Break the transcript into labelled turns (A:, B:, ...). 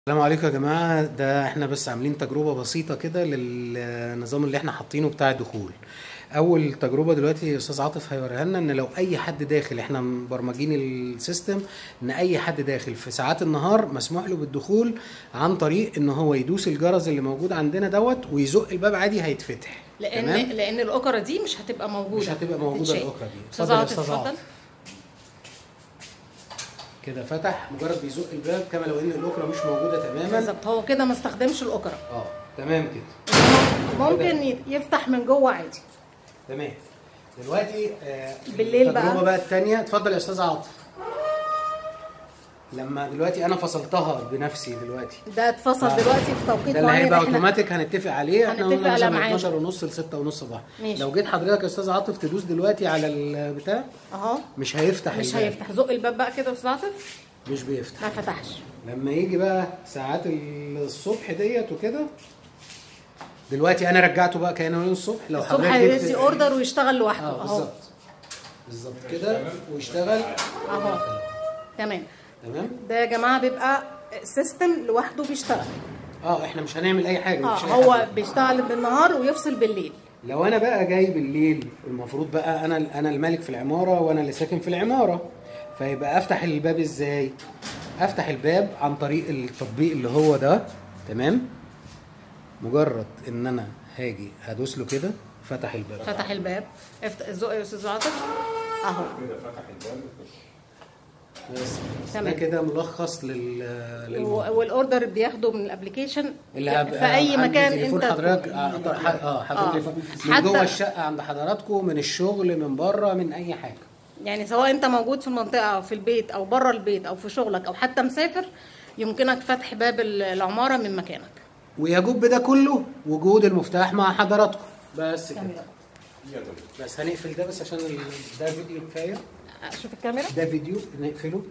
A: السلام عليكم يا جماعة ده احنا بس عاملين تجربة بسيطة كده للنظام اللي احنا حاطينه بتاع الدخول أول تجربة دلوقتي أستاذ عاطف هيوريها لنا إن لو أي حد داخل احنا مبرمجين السيستم إن أي حد داخل في ساعات النهار مسموح له بالدخول عن طريق إن هو يدوس الجرس اللي موجود عندنا دوت ويزق الباب عادي هيتفتح
B: لان
A: تمام؟
B: لان الاوكرة دي مش هتبقى موجوده
A: مش هتبقى موجودة
B: تتشال.
A: الأوكرة دي.
B: استاذ
A: اتفضل يا
B: عاطف
A: أستاذ
B: اتفضل
A: عاطف. كده فتح مجرد بيزق الباب كما لو إن الأوكرة مش موجودة تماما
B: بالظبط هو كده ما استخدمش الاوكرة
A: اه تمام كده
B: ممكن ي- يفتح من جوه عادي
A: تمام دلوقتي آه
B: بالليل بقى.
A: التجربه بقى الثانيه اتفضل يا استاذ عاطف لما دلوقتي انا فصلتها بنفسي دلوقتي
B: ده اتفصل
A: آه.
B: دلوقتي في توقيت
A: ده اللي
B: معين
A: هيبقى
B: احنا
A: اوتوماتيك هنتفق عليه احنا
B: هنتفق
A: قلنا
B: على
A: مثلا من
B: ميعاد.
A: 12 ونص ل 6 ونص صباح
B: ماشي.
A: لو جيت حضرتك يا استاذ عاطف تدوس دلوقتي على البتاع
B: اهو
A: مش هيفتح
B: مش
A: الباب.
B: هيفتح زق الباب بقى كده يا استاذ عاطف
A: مش بيفتح
B: ما فتحش
A: لما يجي بقى ساعات الصبح ديت وكده دلوقتي انا رجعته بقى كانه يوم الصبح لو
B: الصبح
A: حضرتك
B: هيدي
A: جبت-
B: اوردر ويشتغل لوحده
A: اه
B: اهو
A: بالظبط بالظبط كده ويشتغل
B: اهو تمام
A: تمام
B: ده يا جماعه بيبقى سيستم لوحده بيشتغل
A: اه احنا مش هنعمل اي حاجه
B: اه
A: مش أي
B: هو
A: حاجة.
B: بيشتغل بالنهار ويفصل بالليل
A: لو انا بقى جاي بالليل المفروض بقى انا انا الملك في العماره وانا اللي ساكن في العماره فيبقى افتح الباب ازاي افتح الباب عن طريق التطبيق اللي هو ده تمام مجرد ان انا هاجي هدوس له كده فتح الباب
B: فتح الباب افتح الزق يا استاذ عاطف اهو
A: بس ده
B: تمام.
A: كده ملخص لل للموضوع.
B: و- والاوردر بياخده من الابلكيشن
A: اللي
B: في
A: هبقى
B: في اي
A: عندي
B: مكان
A: تليفون
B: انت
A: حضرتك اه ح- اه حضرتك
B: آه.
A: تليفون من
B: حتى-
A: جوه الشقه عند حضراتكم من الشغل من بره من اي حاجه
B: يعني سواء انت موجود في المنطقه او في البيت او بره البيت او في شغلك او حتى مسافر يمكنك فتح باب ال- العماره من مكانك
A: ويجب ده كله وجود المفتاح مع حضراتكم بس كده
B: تمام.
A: بس هنقفل ده بس عشان ال- ده فيديو كفايه
B: شوف الكاميرا
A: ده فيديو نقفله